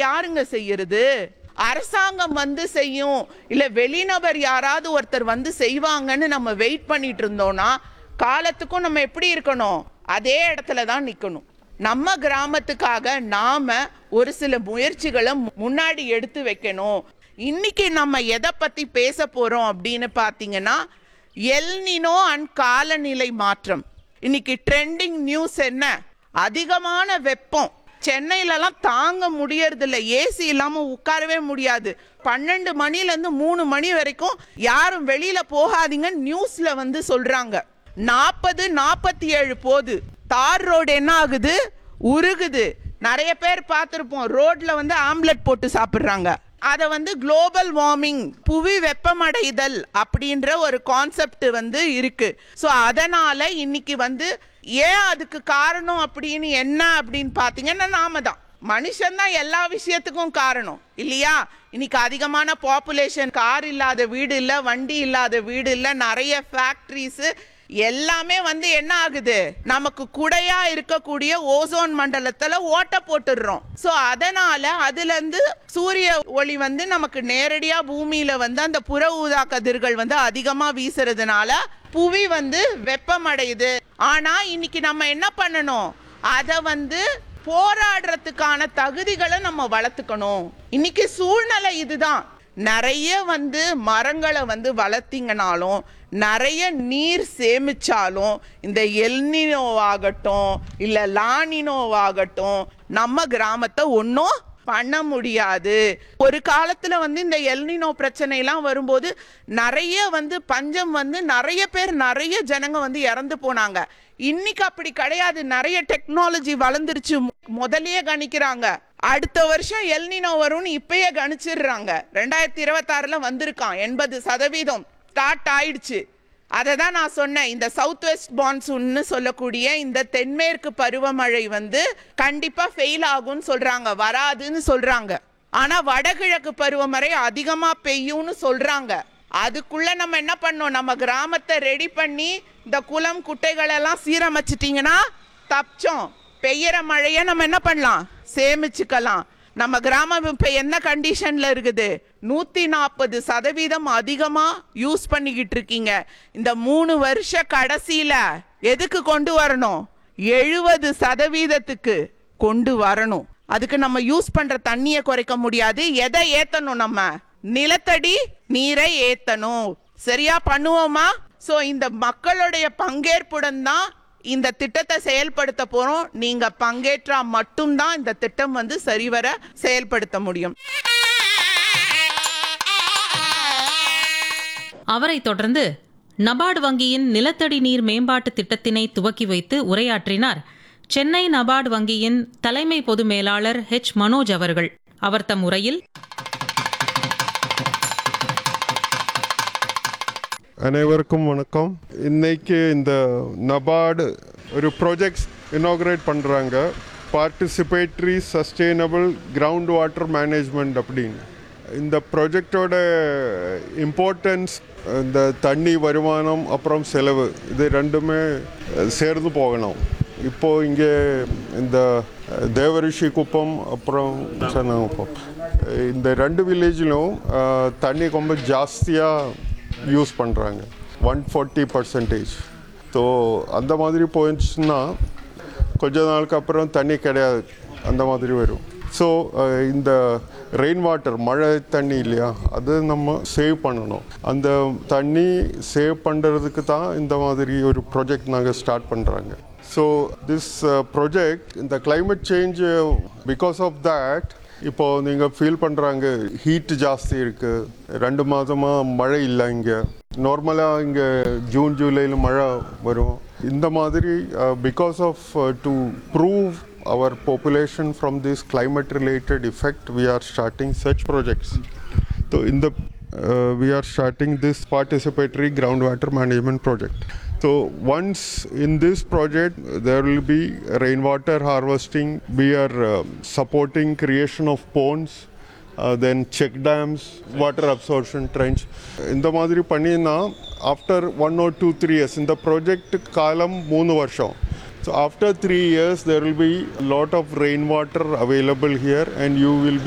யாருங்க செய்யறது அரசாங்கம் வந்து செய்யும் இல்ல வெளிநபர் யாராவது ஒருத்தர் வந்து செய்வாங்கன்னு நம்ம வெயிட் பண்ணிட்டு இருந்தோம்னா காலத்துக்கும் நம்ம எப்படி இருக்கணும் அதே இடத்துல தான் நிக்கணும் நம்ம கிராமத்துக்காக நாம ஒரு சில முயற்சிகளை முன்னாடி எடுத்து வைக்கணும் இன்னைக்கு நம்ம எதை பத்தி பேச போறோம் அப்படின்னு பாத்தீங்கன்னா எல்னினோ அண்ட் காலநிலை மாற்றம் இன்னைக்கு ட்ரெண்டிங் நியூஸ் என்ன அதிகமான வெப்பம் சென்னையிலலாம் தாங்க முடியறதில்ல ஏசி இல்லாம உட்காரவே முடியாது பன்னெண்டு மணில இருந்து மூணு மணி வரைக்கும் யாரும் வெளியில போகாதீங்க நியூஸ்ல வந்து சொல்றாங்க நாற்பது நாற்பத்தி ஏழு போது தார் ரோடு என்ன ஆகுது உருகுது நிறைய பேர் பார்த்துருப்போம் ரோட்ல வந்து ஆம்லெட் போட்டு சாப்பிட்றாங்க அதை வந்து குளோபல் வார்மிங் புவி வெப்பமடைதல் அப்படின்ற ஒரு கான்செப்ட் வந்து இருக்கு ஸோ அதனால இன்னைக்கு வந்து ஏன் அதுக்கு காரணம் அப்படின்னு என்ன அப்படின்னு பார்த்தீங்கன்னா நாம தான் மனுஷன் தான் எல்லா விஷயத்துக்கும் காரணம் இல்லையா இன்னைக்கு அதிகமான பாப்புலேஷன் கார் இல்லாத வீடு இல்லை வண்டி இல்லாத வீடு இல்லை நிறைய ஃபேக்ட்ரிஸ் எல்லாமே வந்து என்ன ஆகுது நமக்கு குடையா இருக்கக்கூடிய ஓசோன் மண்டலத்துல ஓட்ட போட்டுடுறோம் சோ அதனால அதுல இருந்து சூரிய ஒளி வந்து நமக்கு நேரடியா பூமியில வந்து அந்த புற ஊதா கதிர்கள் வந்து அதிகமா வீசுறதுனால புவி வந்து வெப்பமடையுது ஆனா இன்னைக்கு நம்ம என்ன பண்ணணும் அதை வந்து போராடுறதுக்கான தகுதிகளை நம்ம வளர்த்துக்கணும் இன்னைக்கு சூழ்நிலை இதுதான் நிறைய வந்து மரங்களை வந்து வளர்த்தீங்கனாலும் நிறைய நீர் சேமிச்சாலும் இந்த எல்னினோவாகட்டும் இல்லை லானினோவாகட்டும் நம்ம கிராமத்தை ஒன்றும் பண்ண முடியாது ஒரு காலத்துல வந்து இந்த எல்னினோ பிரச்சனைலாம் வரும்போது நிறைய வந்து பஞ்சம் வந்து நிறைய பேர் நிறைய ஜனங்க வந்து இறந்து போனாங்க இன்னைக்கு அப்படி கிடையாது நிறைய டெக்னாலஜி வளர்ந்துருச்சு முதல்லயே கணிக்கிறாங்க அடுத்த வருஷம் எல்னினோ வரும்னு இப்பயே கணிச்சிடுறாங்க ரெண்டாயிரத்தி இருபத்தாறுல வந்திருக்கான் எண்பது சதவீதம் ஸ்டார்ட் ஆயிடுச்சு அதை தான் நான் சொன்னேன் இந்த சவுத் வெஸ்ட் மான்சூன்னு சொல்லக்கூடிய இந்த தென்மேற்கு பருவமழை வந்து கண்டிப்பா ஃபெயில் ஆகும்னு சொல்றாங்க வராதுன்னு சொல்றாங்க ஆனா வடகிழக்கு பருவமழை அதிகமா பெய்யும்னு சொல்றாங்க அதுக்குள்ள நம்ம என்ன பண்ணோம் நம்ம கிராமத்தை ரெடி பண்ணி இந்த குளம் குட்டைகள் எல்லாம் சீரமைச்சிட்டிங்கன்னா தப்பிச்சோம் பெய்யற மழையை நம்ம என்ன பண்ணலாம் சேமிச்சுக்கலாம் நம்ம கிராமம் இப்ப என்ன கண்டிஷன்ல இருக்குது நூத்தி நாற்பது சதவீதம் அதிகமா யூஸ் பண்ணிக்கிட்டு இருக்கீங்க இந்த மூணு வருஷ கடைசியில எதுக்கு கொண்டு வரணும் எழுபது சதவீதத்துக்கு கொண்டு வரணும் அதுக்கு நம்ம யூஸ் பண்ற தண்ணியை குறைக்க முடியாது எதை ஏத்தணும் நம்ம நிலத்தடி நீரை ஏத்தணும் சரியா பண்ணுவோமா சோ இந்த மக்களுடைய பங்கேற்புடன் தான் இந்த திட்டத்தை செயல்படுத்த போறோம் நீங்க பங்கேற்றா மட்டும்தான் இந்த திட்டம் வந்து சரிவர செயல்படுத்த முடியும் அவரைத் தொடர்ந்து நபார்டு வங்கியின் நிலத்தடி நீர் மேம்பாட்டு திட்டத்தினை துவக்கி வைத்து உரையாற்றினார் சென்னை நபார்டு வங்கியின் தலைமை பொது மேலாளர் ஹெச் மனோஜ் அவர்கள் அவர் தம் உரையில் அனைவருக்கும் வணக்கம் இன்னைக்கு இந்த நபார்டு ஒரு ப்ராஜெக்ட்ஸ் இனாக்ரேட் பண்ணுறாங்க participatory sustainable ground water management அப்படின்னு இந்த ப்ராஜெக்டோட இம்பார்ட்டன்ஸ் இந்த தண்ணி வருமானம் அப்புறம் செலவு இது ரெண்டுமே அஹ், சேர்ந்து போகணும் இப்போ இங்கே இந்த அஹ், தேவரிஷி குப்பம் அப்புறம் சனகுப்பம் இந்த ரெண்டு வில்லேஜிலும் தண்ணி ரொம்ப ஜாஸ்தியாக யூஸ் பண்ணுறாங்க ஒன் ஃபார்ட்டி பர்சன்டேஜ் ஸோ அந்த மாதிரி போயிடுச்சுன்னா கொஞ்ச நாளுக்கு அப்புறம் தண்ணி கிடையாது அந்த மாதிரி வரும் ஸோ இந்த ரெயின் வாட்டர் மழை தண்ணி இல்லையா அது நம்ம சேவ் பண்ணணும் அந்த தண்ணி சேவ் பண்ணுறதுக்கு தான் இந்த மாதிரி ஒரு ப்ராஜெக்ட் நாங்கள் ஸ்டார்ட் பண்ணுறாங்க ஸோ திஸ் ப்ராஜெக்ட் இந்த climate change because of that இப்போ நீங்கள் ஃபீல் பண்ணுறாங்க ஹீட் ஜாஸ்தி இருக்குது ரெண்டு மாதமாக மழை இல்லை இங்கே நார்மலாக இங்கே ஜூன் ஜூலையில் மழை வரும் இந்த மாதிரி because of to prove our population from this climate related effect we are starting such projects so in the uh, we are starting this participatory groundwater management project so once in this project there will be rainwater harvesting we are uh, supporting creation of ponds uh, then check dams water absorption trench இந்த மாதிரி பண்ணினா after one or two three years இந்த project காலம் மூணு வருஷம் So after three years, there will be a lot of rainwater available here, and you will be